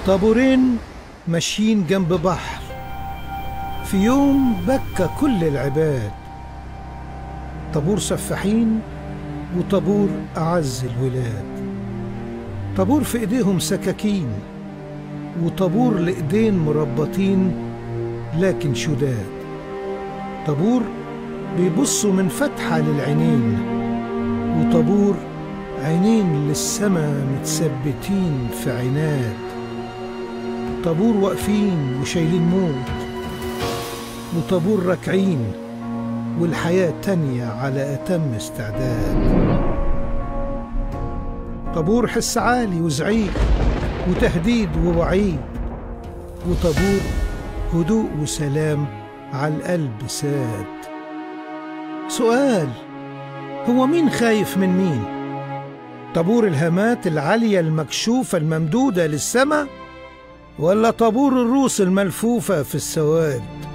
طابورين ماشيين جنب بحر في يوم بكى كل العباد طابور سفاحين وطابور أعز الولاد طابور في إيديهم سكاكين وطابور لإيدين مربطين لكن شداد طابور بيبصوا من فتحة للعينين وطابور عينين للسما متثبتين في عناد طابور واقفين وشايلين موت وطابور راكعين والحياة تانية على أتم استعداد طابور حس عالي وزعيق وتهديد ووعيد وطابور هدوء وسلام على القلب ساد سؤال هو مين خايف من مين طابور الهامات العالية المكشوفة الممدودة للسماء ولا طابور الروس الملفوفة في السواد